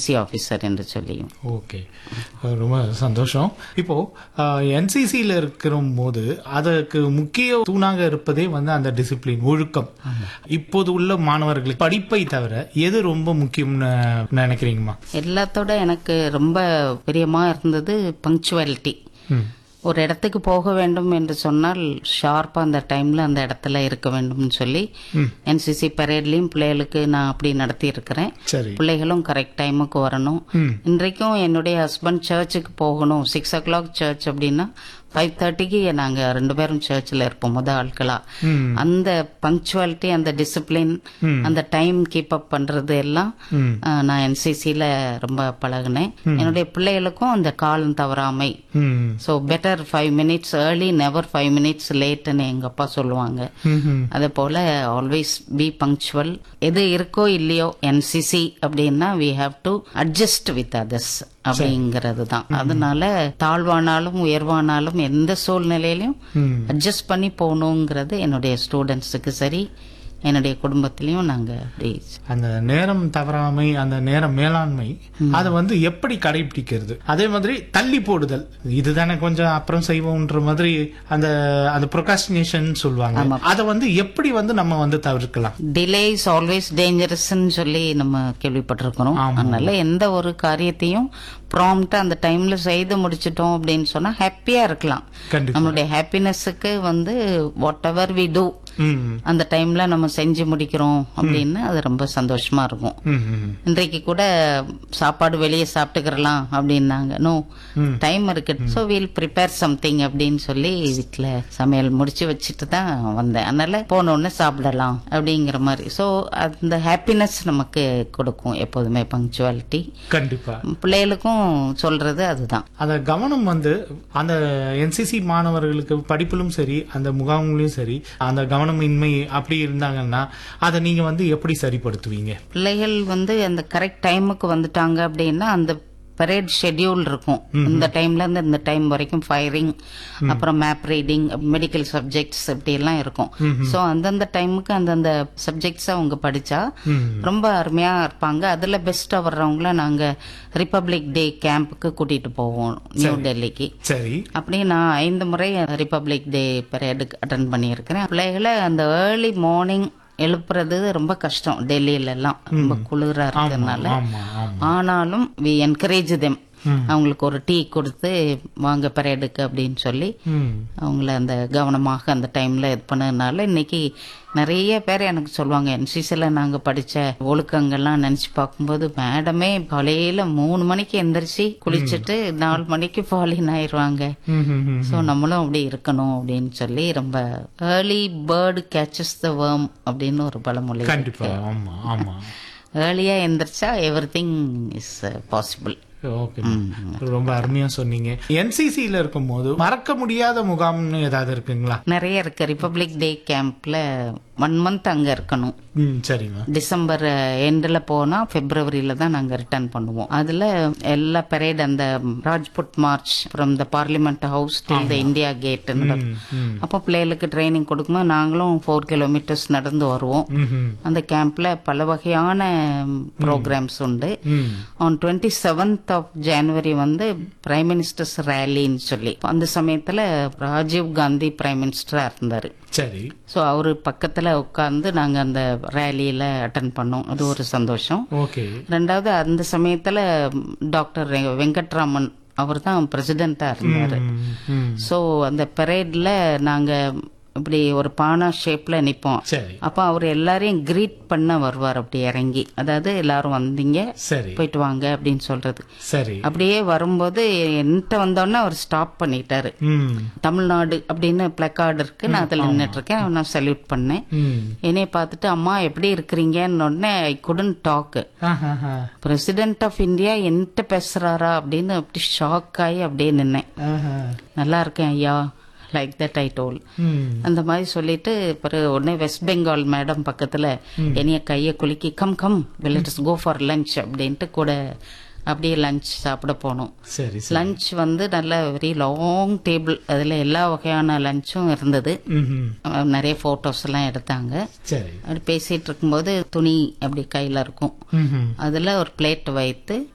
NC officer என்று சொல்லியும் okay ரொம்ப சந்தோஷம் இப்போ என்சிசியில் இருக்கிற போது அதற்கு முக்கிய தூணாக இருப்பதே வந்து அந்த டிசிப்ளின் ஒழுக்கம் இப்போது உள்ள மாணவர்களுக்கு படிப்பை தவிர எது ரொம்ப முக்கியம்னு நினைக்கிறீங்கம்மா எல்லாத்தோட எனக்கு ரொம்ப பிரியமா இருந்தது பங்க்சுவாலிட்டி ம் ஒரு இடத்துக்கு போக வேண்டும் என்று சொன்னால் ஷார்ப்பா அந்த டைம்ல அந்த இடத்துல இருக்க வேண்டும்னு சொல்லி என்சிசி பரேட்லயும் பிள்ளைகளுக்கு நான் அப்படி நடத்தி இருக்கிறேன் சரி பிள்ளைகளும் கரெக்ட் டைமுக்கு வரணும் ம் இன்றைக்கும் என்னுடைய ஹஸ்பண்ட் சர்ச்சுக்கு போகணும் சிக்ஸ் ஓ கிளாக் சர்ச் அப்படின்னா ஃபைவ் தேர்ட்டிக்கு நாங்க ரெண்டு பேரும் சர்ச்சில் இருப்போம் முத ஆட்களா ம் அந்த பங்க்சுவாலிட்டி அந்த டிசிப்ளின் ம். அந்த டைம் கீப் அப் பண்றது எல்லாம் ம் ஆஹ், நான் என்சிசில ரொம்ப பழகினேன் என்னுடைய பிள்ளைகளுக்கும் அந்த காலம் தவறாமை ம் so better five minutes early never five minutes லேட்டுன்னு எங்க அப்பா சொல்லுவாங்க ம் அதே போல ஆல்வேஸ் பி பங்க்சுவல் எது இருக்கோ இல்லையோ என்சிசி அப்படின்னா we have to adjust with others அப்படிங்கிறது தான் அதனால தாழ்வானாலும் உயர்வானாலும் எந்த சூழ்நிலையிலும் ம் அட்ஜஸ்ட் பண்ணி போகணுங்கிறது என்னுடைய ஸ்டூடெண்ட்ஸுக்கு சரி என்னுடைய குடும்பத்திலையும் நாங்க அப்படி அந்த நேரம் தவறாமை அந்த நேரம் மேலாண்மை அதை வந்து எப்படி கடைபிடிக்கிறது அதே மாதிரி தள்ளி போடுதல் இதுதானே கொஞ்சம் அப்புறம் செய்வோம்ன்ற மாதிரி அந்த அந்த ப்ரொகாஸ்டினேஷன் சொல்லுவாங்க அதை வந்து எப்படி வந்து நம்ம வந்து தவிர்க்கலாம் டிலே இஸ் ஆல்வேஸ் டேஞ்சரஸ்ன்னு சொல்லி நம்ம கேள்விப்பட்டிருக்கிறோம் ஆமா. அதனால எந்த ஒரு காரியத்தையும் ப்ராம்ப்டா அந்த டைம்ல செய்து முடிச்சிட்டோம் அப்படின்னு சொன்னா ஹாப்பியா இருக்கலாம் கண்டிப்பா நம்மளுடைய ஹாப்பினஸுக்கு வந்து வாட் எவர் வி டூ ம் அந்த டைம்ல நம்ம செஞ்சு முடிக்கிறோம் அப்படின்னு அது ரொம்ப சந்தோஷமா இருக்கும் ம், ம் இன்றைக்கு கூட சாப்பாடு வெளியே சாப்பிட்டுக்கிறலாம் அப்படின்னாங்க நோ ம். டைம் இருக்கு ஸோ வீல் ப்ரிப்பேர் சம்திங் அப்படின்னு சொல்லி வீட்டில் சமையல் முடிச்சு வச்சுட்டு தான் வந்தேன் அதனால போன உடனே சாப்பிடலாம் அப்படிங்கிற மாதிரி ஸோ அந்த ஹாப்பினஸ் நமக்கு கொடுக்கும் எப்போதுமே பங்க்சுவாலிட்டி கண்டிப்பா பிள்ளைகளுக்கும் சொல்றது அதுதான் அந்த கவனம் வந்து அந்த என்சிசி மாணவர்களுக்கு படிப்பிலும் சரி அந்த முகாம்லயும் சரி அந்த கவனமின்மை அப்படி இருந்தாங்கன்னா அதை நீங்க வந்து எப்படி சரிப்படுத்துவீங்க பிள்ளைகள் வந்து அந்த கரெக்ட் டைமுக்கு வந்துட்டாங்க அப்படின்னா அந்த பரேட் ஷெட்யூல் இருக்கும் இந்த டைம்ல இருந்து இந்த டைம் வரைக்கும் ஃபயரிங் அப்புறம் மேப் ரீடிங் மெடிக்கல் சப்ஜெக்ட்ஸ் இப்படி எல்லாம் இருக்கும் ஸோ அந்தந்த டைமுக்கு அந்தந்த சப்ஜெக்ட்ஸ் அவங்க படிச்சா ம் ரொம்ப அருமையா இருப்பாங்க அதுல பெஸ்டா வர்றவங்கள நாங்க ரிப்பப்ளிக் டே கேம்புக்கு கூட்டிட்டு போவோம் நியூ டெல்லிக்கு சரி அப்படியே நான் ஐந்து முறை ரிப்பப்ளிக் டே பரேடுக்கு அட்டன் பண்ணியிருக்கிறேன் பிள்ளைகளை அந்த ஏர்லி மார்னிங் எழுப்புறது ரொம்ப கஷ்டம் டெல்லியில எல்லாம் ரொம்ப குளிரா இருக்கிறதுனால ஆமா ஆமா ஆனாலும் வி என்கரேஜ் தெம் ம். அவங்களுக்கு ஒரு டீ கொடுத்து வாங்க பரேடுக்கு அப்படின்னு சொல்லி ம் அவங்கள அந்த கவனமாக அந்த டைம்ல இது பண்ணதுனால இன்னைக்கு நிறைய பேர் எனக்கு சொல்லுவாங்க என்சிசில நாங்க படிச்ச ஒழுக்கங்கள்லாம் நினைச்சு பார்க்கும்போது மேடமே காலையில மூணு மணிக்கு எந்திரிச்சு குளிச்சுட்டு நாலு மணிக்கு ஃபாலின் ஆயிருவாங்க ம், ம், ம். ஸோ நம்மளும் அப்படி இருக்கணும் அப்படின்னு சொல்லி ரொம்ப early bird catches the worm அப்படின்னு ஒரு பழமொழி கண்டிப்பா ஆமா ஆமா ஏர்லியா எந்திரிச்சா everything is possible okay ரொம்ப அருமையா சொன்னீங்க என்சிசில இருக்கும்போது மறக்க முடியாத முகாம்னு ஏதாவது இருக்குங்களா நிறைய இருக்கு ரிப்பப்ளிக் டே கேம்ப்ல ஒன் மந்த் அங்க இருக்கணும் ம் சரிங்க டிசம்பர் எண்டில் போனா பிப்ரவரியில தான் நாங்க ரிட்டர்ன் பண்ணுவோம் அதுல எல்லா பரேட் அந்த Rajpath march from the parliament house till the India gate ம் ம் அப்போ பிள்ளைகளுக்கு ட்ரைனிங் கொடுக்கும்போது நாங்களும் ஃபோர் கிலோமீட்டர்ஸ் நடந்து வருவோம் ம், ம் அந்த கேம்ப்ல பல வகையான ப்ரோக்ராம்ஸ் உண்டு ம் on twenty seventh of January வந்து பிரைம் மினிஸ்டர்ஸ் ரேலின்னு சொல்லி அந்த சமயத்துல ராஜீவ் காந்தி பிரைம் மினிஸ்டரா இருந்தாரு சரி ஸோ அவரு பக்கத்துல உட்கார்ந்து நாங்க அந்த ரேலியில அட்டன் பண்ணோம் அது ஒரு சந்தோஷம் ஓகே ரெண்டாவது அந்த சமயத்துல டாக்டர் வெ- வெங்கட்ராமன் அவர் தான் பிரசிடென்டா இருந்தாரு ம், ம் ஸோ அந்த பரேட்ல நாங்க இப்படி ஒரு பானா ஷேப்ல நிப்போம் சரி அப்ப அவர் எல்லாரையும் கிரீட் பண்ண வருவார் அப்படி இறங்கி அதாவது எல்லாரும் வந்தீங்க சரி போயிட்டு வாங்க அப்படின்னு சொல்றது சரி அப்படியே வரும்போது என்கிட்ட வந்தோடனே அவர் ஸ்டாப் பண்ணிட்டாரு ம் தமிழ்நாடு அப்படின்னு பிளக்கார்டு இருக்கு நான் அதில் நின்றுட்டு இருக்கேன் நான் சல்யூட் பண்ணேன் ம் என்னைய பார்த்துட்டு அம்மா எப்படி இருக்கிறீங்கன்னு உடனே ஐ குடன் டாக் ஆஹாஹா. பிரசிடென்ட் ஆஃப் இந்தியா என்கிட்ட பேசுறாரா அப்படின்னு அப்படி ஷாக் ஆகி அப்படியே நின்னேன் ஆஹா. நல்லா இருக்கேன் ஐயா லைக் தட் ஐ டோல் ம் அந்த மாதிரி சொல்லிட்டு பிறகு உடனே வெஸ்ட் பெங்கால் மேடம் பக்கத்துல என்னைய கையை குலுக்கி come come let's go for lunch அப்படின்ட்டு கூட அப்படியே லஞ்ச் சாப்பிட போனோம் சரி சரி லஞ்ச் வந்து நல்ல வெரி லாங் டேபிள் அதுல எல்லா வகையான லஞ்சும் இருந்தது ம்ஹும். அஹ் நிறைய போட்டோஸ் எல்லாம் எடுத்தாங்க சரி அப்படி பேசிட்டு இருக்கும்போது துணி அப்படி கையில இருக்கும் ம்ஹும். அதுல ஒரு பிளேட் வைத்து